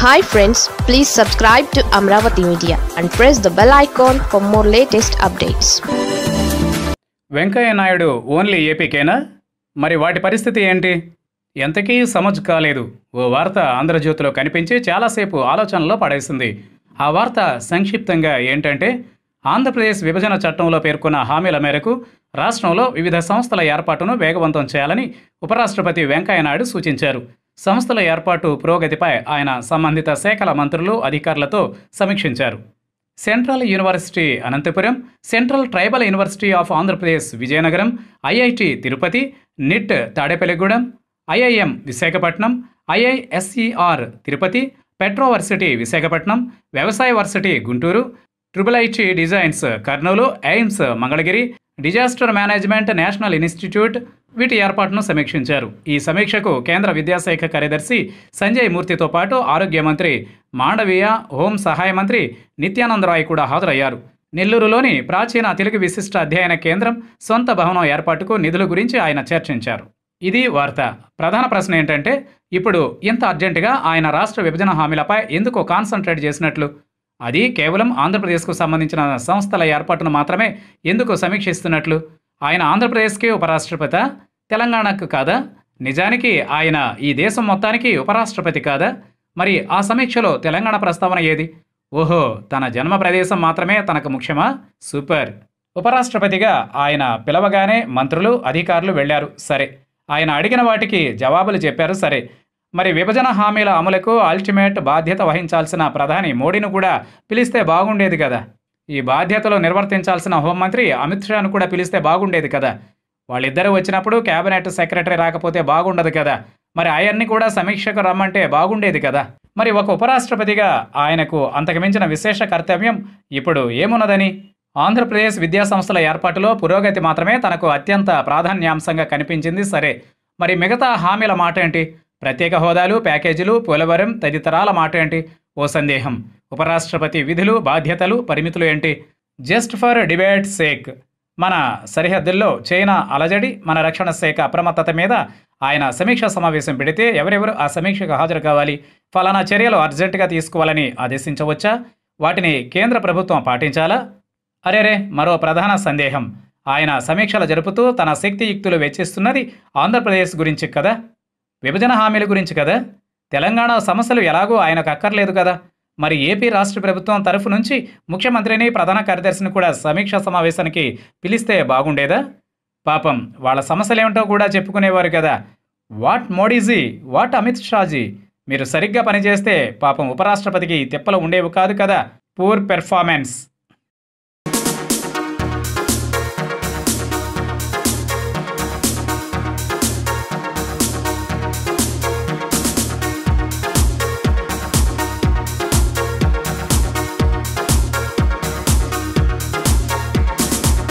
hi friends please subscribe to Amaravati media and press the bell icon for more latest updates Venkaiah Naidu only ఏపీకేనా మరి వాటి పరిస్థితి ఏంటి ఎంతకీ సమజ్ కాలేదు ఓ వార్త ఆంధ్రజ్యోతిలో కనిపించి చాలాసేపు ఆలోచనలో పడేసింది ఆ వార్త సంక్షిప్తంగా ఏంటంటే ఆంధ్రప్రదేశ్ విభజన చట్టంలో పేర్కొన్న హామీల మేరకు రాష్ట్రంలో వివిధ సంస్థల ఏర్పాటును వేగవంతం చేయాలని ఉపరాష్ట్రపతి వెంకయ్య నాయుడు సూచించారు సంస్థల ఏర్పాటు పురోగతిపై ఆయన సంబంధిత శాఖల మంత్రులు అధికారులతో సమీక్షించారు central university Anantapur central tribal university of Andhra Pradesh Vizianagaram IIT Tirupati NIT Tadepalligudem IIM Visakhapatnam IISER Tirupati petroversity Visakhapatnam వ్యవసాయ varsity Guntur triple IT designs Kurnool AIIMS Mangalagiri disaster management national institute వీటి ఏర్పాటును సమీక్షించారు ఈ సమీక్షకు కేంద్ర విద్యాశాఖ కార్యదర్శి సంజయ్ మూర్తితో పాటు ఆరోగ్య మంత్రి మాండవీయ హోం సహాయ మంత్రి నిత్యానంద రాయ్ కూడా హాజరయ్యారు నెల్లూరులోని ప్రాచీన తెలుగు విశిష్ట అధ్యయన కేంద్రం సొంత భవనం ఏర్పాటుకు నిధుల గురించి ఆయన చర్చించారు ఇది వార్త ప్రధాన ప్రశ్న ఏంటంటే ఇప్పుడు ఇంత అర్జెంటుగా ఆయన రాష్ట్ర విభజన హామీలపై ఎందుకు కాన్సన్ట్రేట్ చేసినట్లు అది కేవలం ఆంధ్రప్రదేశ్కు సంబంధించిన సంస్థల ఏర్పాటును మాత్రమే ఎందుకు సమీక్షిస్తున్నట్లు ఆయన ఆంధ్రప్రదేశ్కి ఉపరాష్ట్రపతి తెలంగాణకు కాదా నిజానికి ఆయన ఈ దేశం మొత్తానికి ఉపరాష్ట్రపతి కాదా మరి ఆ సమీక్షలో తెలంగాణ ప్రస్తావన ఏది ఓహో తన జన్మ ప్రదేశం మాత్రమే తనకు ముఖ్యమా సూపర్ ఉపరాష్ట్రపతిగా ఆయన పిలవగానే మంత్రులు అధికారులు వెళ్లారు సరే ఆయన అడిగిన వాటికి జవాబులు చెప్పారు సరే మరి విభజన హామీల అమలుకు అల్టిమేట్ బాధ్యత వహించాల్సిన ప్రధాని మోడీని కూడా పిలిస్తే బాగుండేది కదా ఈ బాధ్యతలు నిర్వర్తించాల్సిన హోంమంత్రి అమిత్ షాను కూడా పిలిస్తే బాగుండేది కదా వాళ్ళిద్దరూ వచ్చినప్పుడు కేబినెట్ సెక్రటరీ రాకపోతే బాగుండదు కదా మరి ఆయన్ని కూడా సమీక్షకు రమ్మంటే బాగుండేది కదా మరి ఒక ఉపరాష్ట్రపతిగా ఆయనకు అంతకుమించిన విశేష కర్తవ్యం ఇప్పుడు ఏమున్నదని ఆంధ్రప్రదేశ్ విద్యాసంస్థల ఏర్పాటులో పురోగతి మాత్రమే తనకు అత్యంత ప్రాధాన్యాంశంగా కనిపించింది సరే మరి మిగతా హామీల మాట ఏంటి ప్రత్యేక హోదాలు ప్యాకేజీలు పోలవరం తదితరాల మాట ఏంటి ఓ సందేహం ఉపరాష్ట్రపతి విధులు బాధ్యతలు పరిమితులు ఏంటి జస్ట్ ఫర్ డిబేట్ సేక్ మన సరిహద్దుల్లో చైనా అలజడి మన రక్షణ శాఖ అప్రమత్తత మీద ఆయన సమీక్షా సమావేశం పెడితే ఎవరెవరు ఆ సమీక్షకు హాజరు కావాలి ఫలానా చర్యలు అర్జెంటుగా తీసుకోవాలని ఆదేశించవచ్చా వాటిని కేంద్ర ప్రభుత్వం పాటించాలా అరేరే మరో ప్రధాన సందేహం ఆయన సమీక్షలు జరుపుతూ తన శక్తియుక్తులు వెచ్చిస్తున్నది ఆంధ్రప్రదేశ్ గురించి కదా విభజన హామీల గురించి కదా తెలంగాణ సమస్యలు ఎలాగో ఆయనకు అక్కర్లేదు కదా మరి ఏపీ రాష్ట్ర ప్రభుత్వం తరఫు నుంచి ముఖ్యమంత్రిని ప్రధాన కార్యదర్శిని కూడా సమీక్షా సమావేశానికి పిలిస్తే బాగుండేదా పాపం వాళ్ళ సమస్యలేమిటో కూడా చెప్పుకునేవారు కదా వాట్ మోడీజీ వాట్ అమిత్ షాజీ మీరు సరిగ్గా పనిచేస్తే పాపం ఉపరాష్ట్రపతికి తిప్పలు ఉండేవి కాదు కదా పూర్ పెర్ఫార్మెన్స్